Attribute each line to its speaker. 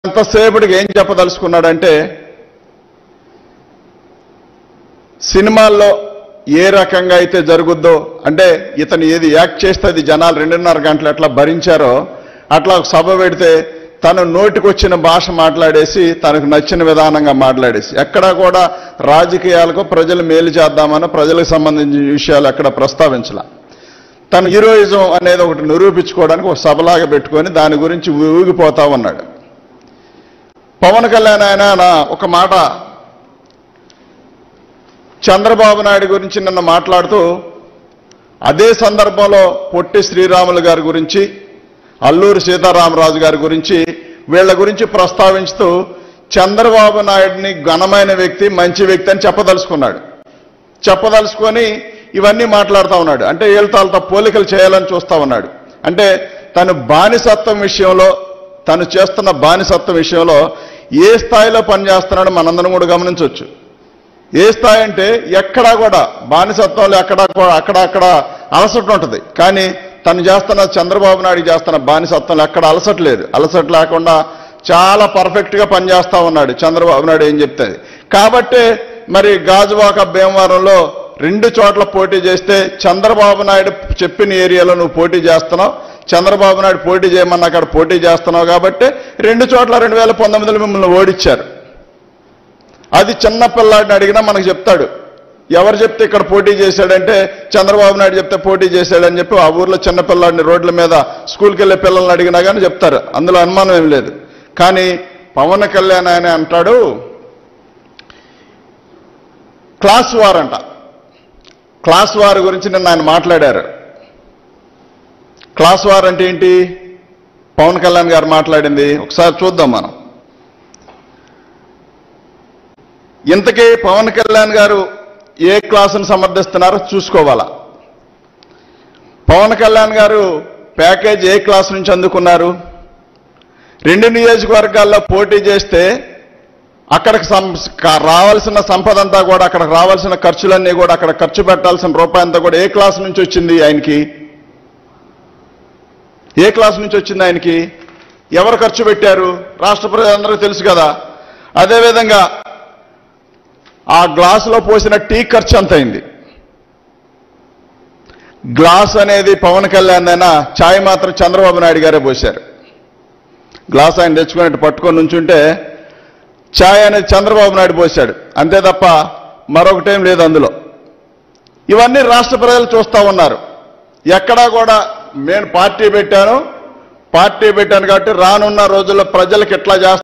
Speaker 1: ఎంతసేపటికి ఏం చెప్పదలుచుకున్నాడంటే సినిమాల్లో ఏ రకంగా అయితే జరుగుద్దో అంటే ఇతను ఏది యాక్ట్ చేస్తే అది జనాలు రెండున్నర గంటలు ఎట్లా భరించారో అట్లా ఒక సభ పెడితే తను నోటికొచ్చిన భాష మాట్లాడేసి తనకు నచ్చిన విధానంగా మాట్లాడేసి ఎక్కడా కూడా రాజకీయాలకు ప్రజలు మేలు చేద్దామని ప్రజలకు సంబంధించిన విషయాలు ఎక్కడ ప్రస్తావించాల తన హీరోయిజం అనేది ఒకటి నిరూపించుకోవడానికి ఒక సభలాగా పెట్టుకొని దాని గురించి ఊగిపోతా ఉన్నాడు పవన్ కళ్యాణ్ ఆయన నా ఒక మాట చంద్రబాబు నాయుడు గురించి నిన్న మాట్లాడుతూ అదే సందర్భంలో పొట్టి శ్రీరాములు గారి గురించి అల్లూరి సీతారామరాజు గారి గురించి వీళ్ళ గురించి ప్రస్తావించుతూ చంద్రబాబు నాయుడిని ఘనమైన వ్యక్తి మంచి వ్యక్తి అని చెప్పదలుచుకున్నాడు చెప్పదలుచుకొని ఇవన్నీ మాట్లాడుతూ ఉన్నాడు అంటే వీళ్ళతో పోలికలు చేయాలని చూస్తా ఉన్నాడు అంటే తను బానిసత్వం విషయంలో తను చేస్తున్న బానిసత్వం విషయంలో ఏ స్థాయిలో పనిచేస్తున్నాడో మనందరం కూడా గమనించవచ్చు ఏ స్థాయి అంటే ఎక్కడా కూడా బానిసత్వంలో ఎక్కడా కూడా అక్కడ అక్కడ అలసట ఉంటుంది కానీ తను చేస్తున్న చంద్రబాబు నాయుడు చేస్తున్న బానిసత్వంలో ఎక్కడ అలసట లేదు అలసట లేకుండా చాలా పర్ఫెక్ట్ గా పనిచేస్తా ఉన్నాడు చంద్రబాబు నాయుడు ఏం చెప్తే కాబట్టే మరి గాజువాక భీమవరంలో రెండు చోట్ల పోటీ చేస్తే చంద్రబాబు నాయుడు చెప్పిన ఏరియాలో నువ్వు పోటీ చేస్తున్నావు చంద్రబాబు నాయుడు పోటీ చేయమన్న అక్కడ పోటీ చేస్తున్నావు కాబట్టి రెండు చోట్ల రెండు వేల పంతొమ్మిదిలో మిమ్మల్ని ఓడించారు అది చిన్న పిల్లాడిని అడిగినా మనకు చెప్తాడు ఎవరు చెప్తే ఇక్కడ పోటీ చేశాడంటే చంద్రబాబు నాయుడు చెప్తే పోటీ చేశాడని చెప్పి ఆ ఊర్లో చిన్న పిల్లాడిని రోడ్ల మీద స్కూల్కి వెళ్ళే పిల్లల్ని అడిగినా కానీ చెప్తారు అందులో అనుమానం ఏం లేదు కానీ పవన్ కళ్యాణ్ ఆయన అంటాడు క్లాస్ వార్ అంట క్లాస్ వార్ గురించి నిన్న ఆయన మాట్లాడారు క్లాస్ వార్ అంటే ఏంటి పవన్ కళ్యాణ్ గారు మాట్లాడింది ఒకసారి చూద్దాం మనం ఇంతకీ పవన్ కళ్యాణ్ గారు ఏ క్లాసును సమర్థిస్తున్నారో చూసుకోవాలా పవన్ కళ్యాణ్ గారు ప్యాకేజ్ ఏ క్లాస్ నుంచి అందుకున్నారు రెండు నియోజకవర్గాల్లో పోటీ చేస్తే అక్కడికి సం- క- రావాల్సిన సంపద అంతా కూడా అక్కడికి రావాల్సిన ఖర్చులన్నీ కూడా అక్కడ ఖర్చు పెట్టాల్సిన రూపాయి అంతా కూడా ఏ క్లాస్ నుంచి వచ్చింది ఆయనకి ఏ క్లాస్ నుంచి వచ్చింది ఆయనకి ఎవరు ఖర్చు పెట్టారు రాష్ట్ర ప్రజలందరికీ తెలుసు కదా అదేవిధంగా ఆ గ్లాసులో పోసిన టీ ఖర్చు ఎంత అయింది గ్లాస్ అనేది పవన్ కళ్యాణ్ అయినా ఛాయ్ మాత్రం చంద్రబాబు నాయుడు గారే పోశారు గ్లాస్ ఆయన తెచ్చుకున్నట్టు పట్టుకొని నుంచుంటే ఛాయ్ అనేది చంద్రబాబు నాయుడు పోశాడు అంతే తప్ప మరొకటేం లేదు అందులో ఇవన్నీ రాష్ట్ర ప్రజలు చూస్తా ఉన్నారు ఎక్కడా కూడా నేను పార్టీ పెట్టాను పార్టీ పెట్టాను కాబట్టి రానున్న రోజుల్లో ప్రజలకు ఎట్లా చేస్తా